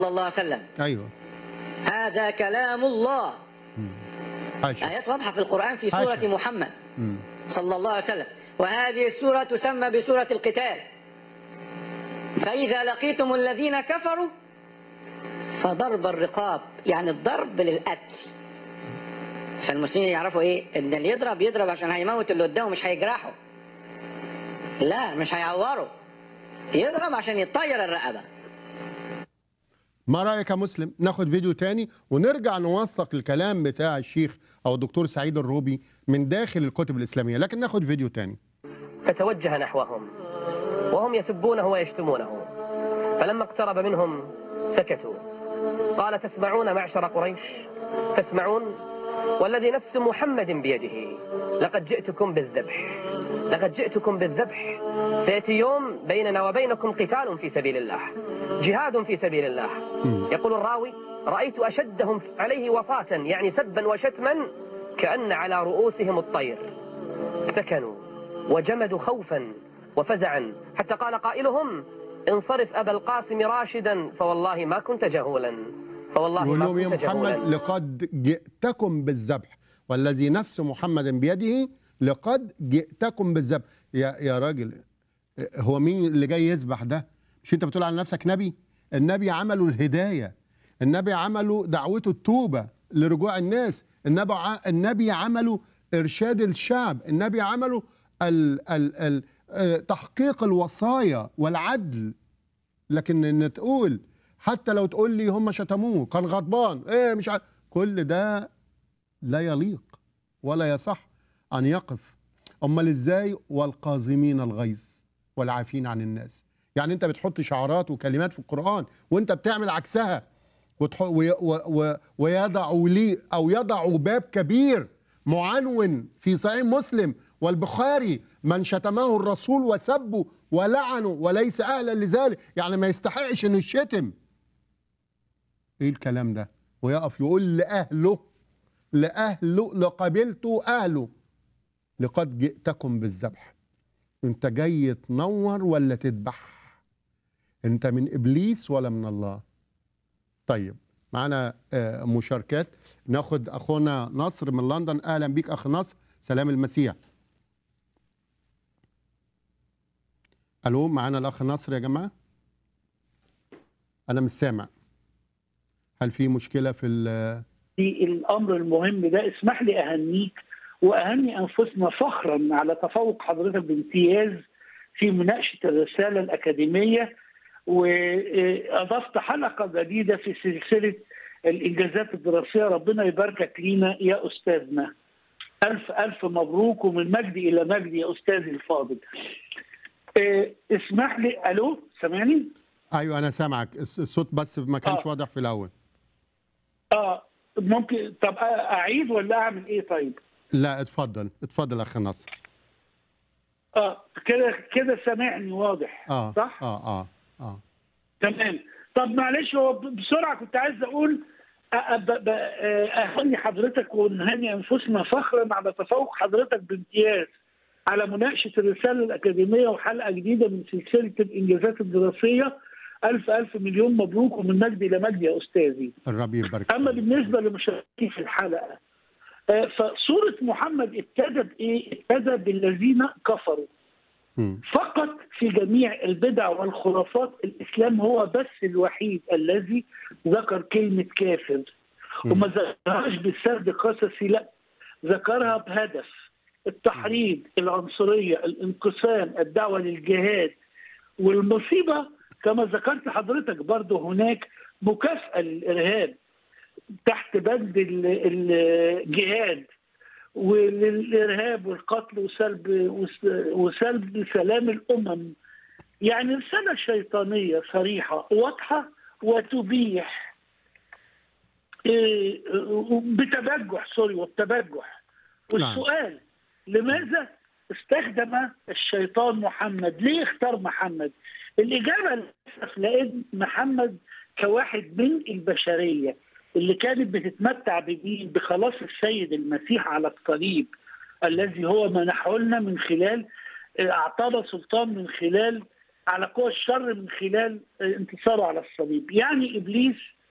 الله عليه وسلم ايوه هذا كلام الله حاشا آيات واضحة في القرآن في سورة حاشا. محمد صلى الله عليه وسلم وهذه السورة تسمى بسورة القتال فإذا لقيتم الذين كفروا فضرب الرقاب يعني الضرب للقتل فالمسلمين يعرفوا ايه ان اللي يضرب يضرب عشان هيموت اللي قدامه مش هيجرحه لا مش هيعوره يضرب عشان يطير الرقبه ما رايك يا مسلم ناخد فيديو تاني ونرجع نوثق الكلام بتاع الشيخ او الدكتور سعيد الروبي من داخل الكتب الاسلاميه لكن ناخد فيديو تاني فتوجه نحوهم وهم يسبونه ويشتمونه فلما اقترب منهم سكتوا قال تسمعون معشر قريش تسمعون والذي نفس محمد بيده لقد جئتكم بالذبح لقد جئتكم بالذبح سيأتي يوم بيننا وبينكم قتال في سبيل الله جهاد في سبيل الله يقول الراوي رأيت أشدهم عليه وصاة يعني سبا وشتما كأن على رؤوسهم الطير سكنوا وجمدوا خوفا وفزعا حتى قال قائلهم انصرف أبا القاسم راشدا فوالله ما كنت جهولا فوالله يقول ما لهم يا كنت محمد جهولا لقد جئتكم بالذبح والذي نفس محمد بيده لقد جئتكم بالذبح يا يا راجل هو مين اللي جاي يذبح ده مش انت بتقول على نفسك نبي النبي عمله الهدايه النبي عمله دعوته التوبه لرجوع الناس النبي ع- النبي عمله ارشاد الشعب النبي عمله ال ال ال آه، تحقيق الوصايا والعدل لكن ان تقول حتى لو تقول لي هم شتموه كان غضبان ايه مش عارف كل ده لا يليق ولا يصح ان يقف امال ازاي والقازمين الغيظ والعافين عن الناس يعني انت بتحط شعارات وكلمات في القران وانت بتعمل عكسها وتح... وي... و... و... ويضع لي او يضع باب كبير معنون في صحيح مسلم والبخاري من شتمه الرسول وسبه ولعنه وليس اهلا لذلك يعني ما يستحقش انه يشتم ايه الكلام ده ويقف يقول لاهله لاهله لقبلته اهله لقد جئتكم بالذبح انت جاي تنور ولا تذبح انت من ابليس ولا من الله طيب معانا آه، مشاركات ناخد اخونا نصر من لندن اهلا بيك اخ نصر سلام المسيح الو معانا الاخ نصر يا جماعه انا مش سامع هل في مشكله في ال- في الامر المهم ده اسمح لي اهنيك واهني انفسنا فخرا على تفوق حضرتك بامتياز في مناقشه الرساله الاكاديميه واضفت حلقه جديده في سلسله الانجازات الدراسيه ربنا يباركك لينا يا استاذنا الف الف مبروك ومن مجد الى مجد يا استاذي الفاضل إيه، اسمح لي الو سامعني ايوه انا سامعك الص- الصوت بس ما كانش آه. واضح في الاول اه ممكن طب اعيد ولا اعمل ايه طيب لا اتفضل اتفضل اخ نصر اه كده كده سامعني واضح اه صح اه اه اه تمام طب معلش هو ب- بسرعه كنت عايز اقول أ- أ- ب- ب- آه، اهني حضرتك ونهني انفسنا فخرا على تفوق حضرتك بامتياز على مناقشه الرساله الاكاديميه وحلقه جديده من سلسله الانجازات الدراسيه الف الف مليون مبروك ومن مجد الى مجد يا استاذي الرب يبارك اما فيك. بالنسبه لمشاركين في الحلقه آه، فسوره محمد ابتدى بايه؟ ابتدى بالذين كفروا مم. فقط في جميع البدع والخرافات الاسلام هو بس الوحيد الذي ذكر كلمه كافر وما ذكرهاش بسرد قصصي لا ذكرها بهدف التحريض العنصريه الانقسام الدعوه للجهاد والمصيبه كما ذكرت حضرتك برضه هناك مكافاه للارهاب تحت بند ال- الجهاد وللارهاب والقتل وسلب وسلب سلام الامم يعني رساله شيطانيه صريحه واضحه وتبيح إيه، بتبجح سوري والتبجح والسؤال لماذا استخدم الشيطان محمد ليه اختار محمد الاجابه للاسف لان محمد كواحد من البشريه اللي كانت بتتمتع بدين بخلاص السيد المسيح على الصليب الذي هو منحه لنا من خلال اعطانا سلطان من خلال على قوى الشر من خلال انتصاره على الصليب يعني ابليس